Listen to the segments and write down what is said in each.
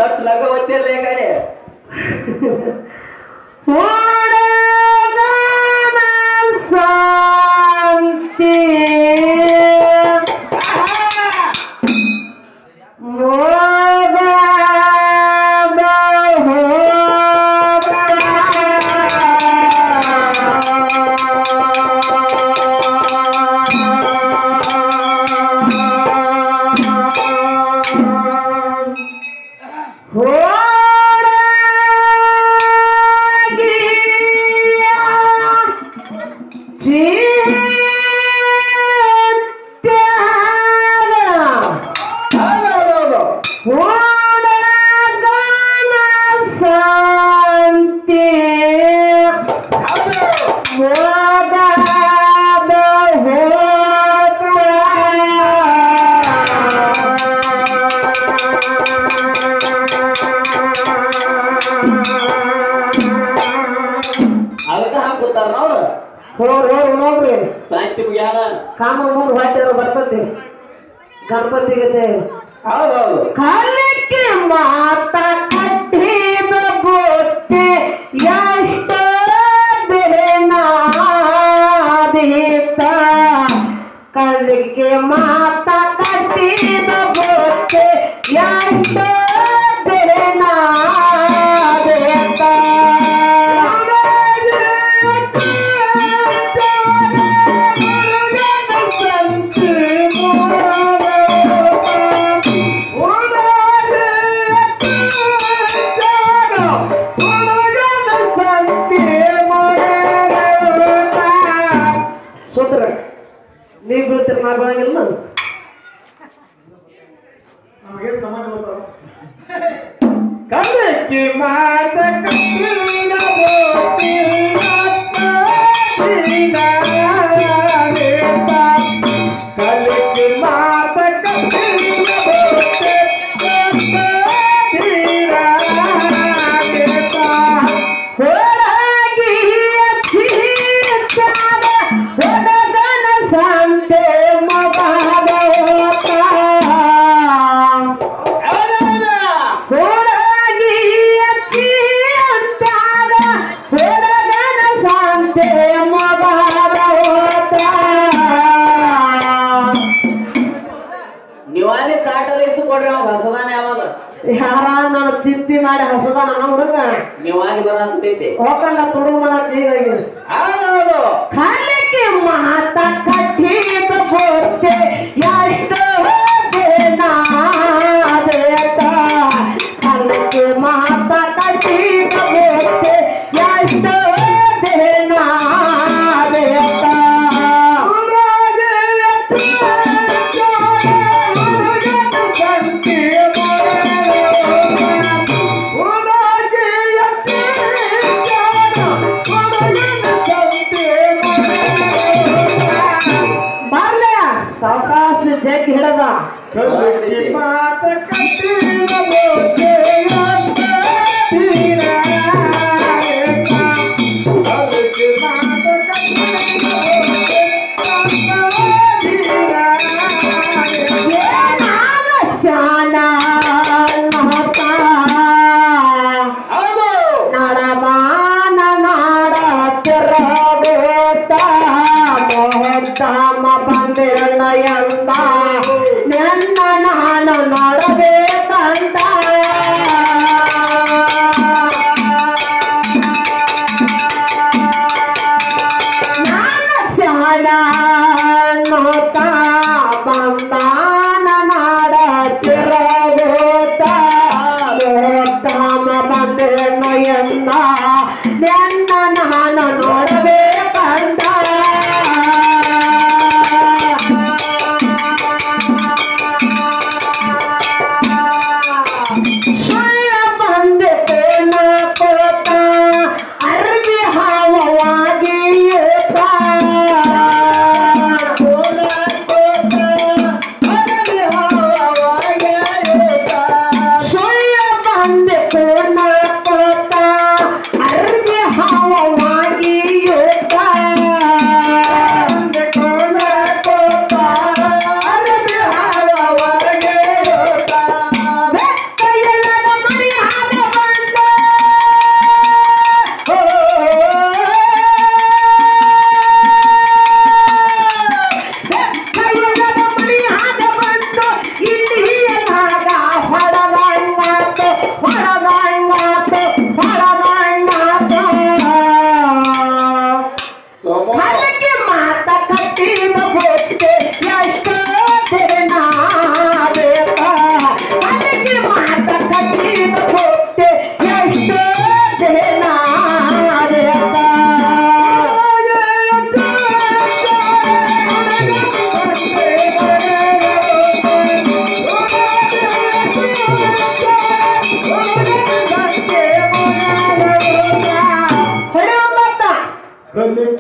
ತಟ್ ಲಗ ಒತ್ತಿರ್ಲಿ ಈ ಕಡೆ ಹುಡುಗನ ಶಾಂತಿ ಮೋಗದ ಹೋದ ಹೋಗಿಯ ಚಿತ್ಯಾಗ ಹೌದೌದೌದು ಹುಡುಗನ ಶಾಂತಿ ಹೋಗದ ಅದಕ್ಕ ಹಾಕುತ್ತಾರ ಅವ್ರು ಹೋರ್ ಹೋರ್ ನೋಡ್ರಿ ಸಾಹಿತ್ಯ ಮುಗ್ಯಾನ ಕಾಮ ಮುಂದೆ ಹೊಟ್ಟೆ ಬರ್ತೈತಿ ಗಣಪತಿಗೆ ಹೌದೌದು ಕಾಲಕ್ಕೆ ಮಾತ ಕಟ್ಟಿದ ಬುತ್ತಿ ಎಷ್ಟ ಬೆನಾದೀತ ಕಲ್ಲಿಗೆ ಮಾತ ಕಟ್ಟಿದ ಬುತ್ತಿ ಎಷ್ಟ ಬೆನಾದೀತ ಸೂತ್ರ ನೀವು ಬೀಳ್ತೀರ ನಾ ಬೀಳಂಗಿಲ್ಲ ನಾನು ನಮಗೆ ಸಮಾಜ ಬರ್ತಾವ ಕನಕ್ಕೆ ಮಾತ ಕಟ್ಟಿನ ಬೋತಿ ಕಲಿಕೆ ಮಾತ ಕಟ್ಟಿನ ಬೋತಿ ಹೊರಗಿ ಚೀಚಾದ ಹೊಡಗನ ಸಂತೆ ಮಗದ ಹೋತ ಹೊರಗಿ ಚೀಚಾದ ಹೊಡಗನ ಸಂತೆ ಮಗದ ಹೋತ ನೀವಾಲಿ ತಾಟ ರೇಸು ಕೊಡ್ರಿ ಅವ್ ಹಸದಾನ ಯಾವಾಗ ಯಾರ ನಾನು ಚಿಂತೆ ಮಾಡಿ ಹೊಸದ ನನ್ನ ಹುಡುಗ ನೀವಾಲಿ ಬರಂತೈತಿ ಹೋಗಲ್ಲ ತುಡುಗ ಮಾಡಕ್ ಹೀಗಾಗಿ ಹೌದೌದು ಕಾಲಕ್ಕೆ ಮಾತ ಕಟ್ಟಿದ ಬೋತೆ ಎಷ್ಟು ನಾದೇತ ಕಾಲಕ್ಕೆ ಮಾತ ಕಟ್ಟಿದ ಬೋತೆ ಎಷ್ಟು ನಾದೇತ ಬರ್ಲೆ ಸಾವಕಾಶ ಜಗ್ ಹಿಡದ ಮಾತ ಕಟ್ಟಿನ ಬೋತೆ ಕಲಿಕೆ ಮಾತ ಕಟ್ಟಿನ ಬೋತೆ ಏನಾಗ ಶಾನ ನಹತ ಹೌದು ನಡದಾನ ನಾಡ ತಿರಬೇತ ಮೋಹತ್ತಮ ಬಂದಿರಣ ಎಂದ ನನ್ನ ನಾನು ನೋಡಬೇಕ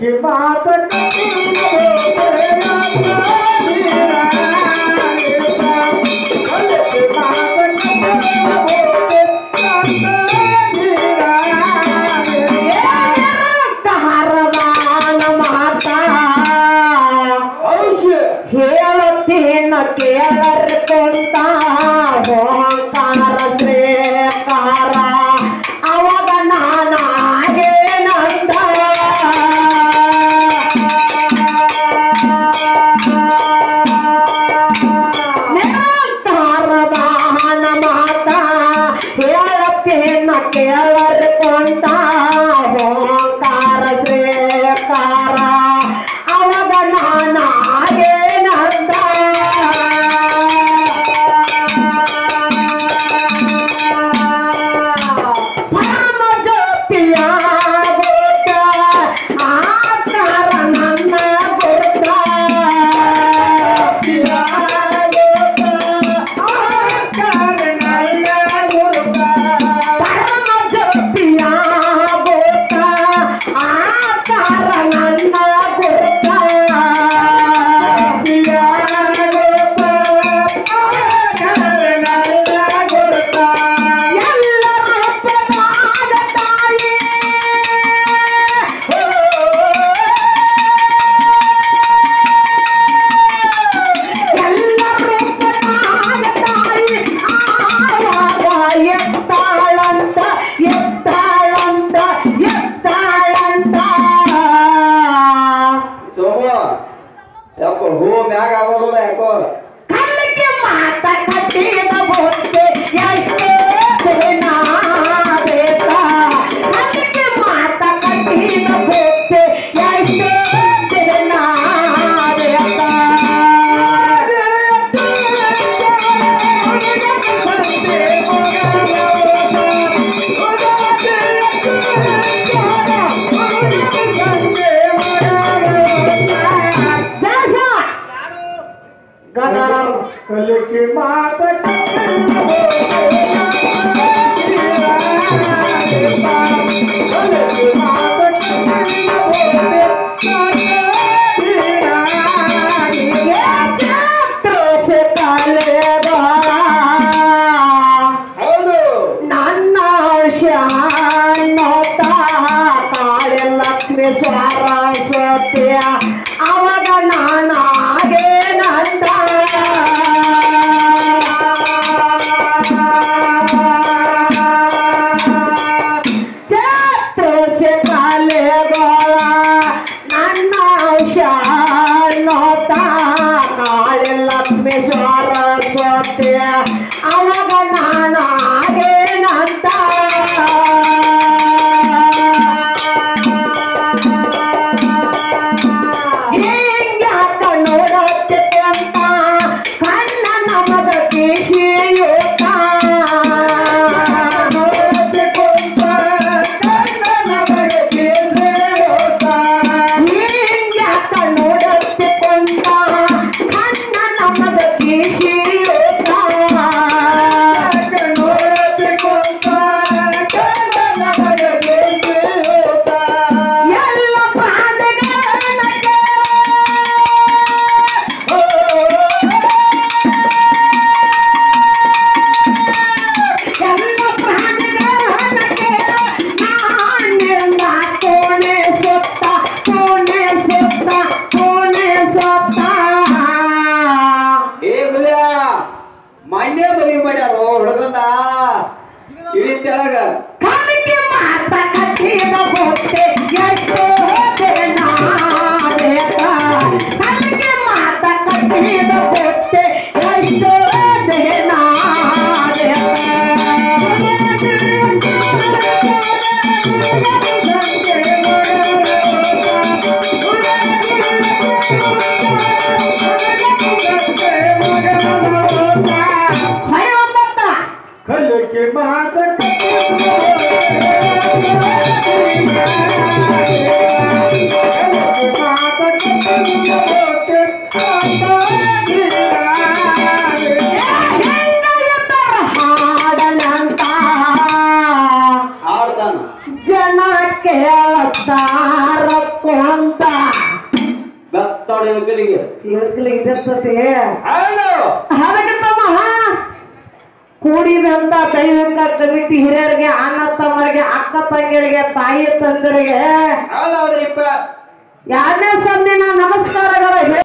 ಕಲಿಕೆ ಮಾತ ಹರದಾನ ಮಾತ ಔಷ್ ಹೇಳುತ್ತೇನ ಕೇಳರ್ ಕೊಂತ ಓಂಕಾರ ಶ್ರೇಕಾರ ಅವಾಗ ನಾನಾಗೆ ನಂದ ನಿರಂತರದಾನ ಮಾತ ಹೇಳುತ್ತೇನ ಕೇಳರ್ ಕೊಂತ ಓಂಕಾರ ಶ್ರೇಕಾರ ಅವಾಗ ನಾನಾಗೆ ನಂದ ಪರಮ ಜ್ಯೋತಿಯ ಗೋತ ಆಕಾರ ನನ್ನ ಗೋತ ಪರಮ ಜ್ಯೋತಿಯ ಗೋತ ಆಕಾರ ನನ್ನ ಗೋತ ಎಲ್ಲರ ಪದಾದ ತಾಯಿ ಎಲ್ಲರ ಪದಾದ ತಾಯಿ ಆವಾಗ ಎತ್ತಾಳಂತ ಎತ್ತಾಳಂತ ಎತ್ತಾಳಂತ ಸೋಮ ಯಾಕೋ ಹೂ ಮ್ಯಾಗ ಆಗೋದಿಲ್ಲ ಯಾಕೋ ಕಲ್ಲಿಗೆ ಮಾತ ಕಟ್ಟಿದ ಬೊತ್ತೆ ಎಷ್ಟೋ ದಿನ ಬೇಕ ಕಲ್ಲಿಗೆ ಮಾತ ಕಟ್ಟಿದ ಬೊತ್ತೆ ಎಷ್ಟೋ ದಿನ ಬೇಕ ಜಸ ಗಗನ ಕಲಿಕೆ ಮಾತ ಹೌದು ನನ್ನ ಶಾನೋತ ಕಾಳೆ ಲಕ್ಷ್ಮಿ ಸರಸ್ವತಿ ಅವಾಗ ನಾನಾಗೆ ನಂದ ಚಾತ್ರೋಷ ಕಾಲೆಗಳ ನನ್ನ ಶಾನೋತ ಕಾಳೆ ಲಕ್ಷ್ಮಿ ಸರಸ್ವತಿ ಅವಾಗ ನಾನಾಗೆ ನಂದ ಹಿಂಗ್ಯಾಕ ನೋಡತ್ತೆ ಅಂತ ಕಣ್ಣ ನಮಗ ಕೇಶಿಯೋತ ನೋಡತ್ತೆ ಕೊಂತ ಕಣ್ಣ ನಮಗ ಕೇಶಿಯೋತ ಹಿಂಗ್ಯಾಕ ನೋಡತ್ತೆ ಕೊಂತ ಕಣ್ಣ ನಮಗ ಕೇಶಿಯೋತ ನೋಡತ್ತೆ ಕೊಂತ ಕಣ್ಣ ನಮಗ ಕೇಶಿಯೋತ ಎಲ್ಲ ಪ್ರಾಣಿಗಳನ್ನಕ್ಕೆ ಎಲ್ಲ ಪ್ರಾಣಿಗಳನ್ನಕ್ಕೆ ನಾನಿಂದ ಕೋಣೆ ಸುತ್ತ ಕೋಣೆ ಸುತ್ತ ಕೋಣೆ ಸುತ್ತ ಏ ಗುಲ್ಯ ಮೊನ್ನೆ ಬರಿ ಮಾಡ್ಯಾರೋ ಹುಡುಗಂದ ಇಳಿ ತೆಳಗ ಕಲಿಕೆ ಮಾತ ಕಟ್ಟಿದ ಬೊಟ್ಟೆ ಎಷ್ಟೋ ದಿನ ಬೇಕ ಕಲಿಕೆ ಮಾತ ಕಟ್ಟಿದ ಬೊಟ್ಟೆ ಎಷ್ಟೋ ದಿನ ಹೊಳೆ ಒಂಬತ್ತ ಕಲಿಕೆ ಮಾತ ಹಾಡನಂತ ಹಾಡ್ತಾನ ಜನ ಕೇಳ್ತಾರಪ್ಪ ಬೆಳಕು ಅಂತ ಬೆತ್ತಾಡಿ ಇಳಕಲಿಗೆ ಇಳಕಲಿಗೆ ಇರ್ತತಿ ಹೌದು ಅದಕ್ಕೆ ತಮ್ಮ ಕೂಡಿದಂತ ದೈವಿಕ ಕಮಿಟಿ ಹಿರಿಯರಿಗೆ ಅಣ್ಣ ತಮ್ಮರಿಗೆ ಅಕ್ಕ ತಂಗಿಯರಿಗೆ ತಾಯಿ ತಂದರಿಗೆ ಹೌದೌದ್ರಿಪ್ಪ ಎರಡನೇ ಸಂದಿನ ನಮಸ್ಕಾರಗಳು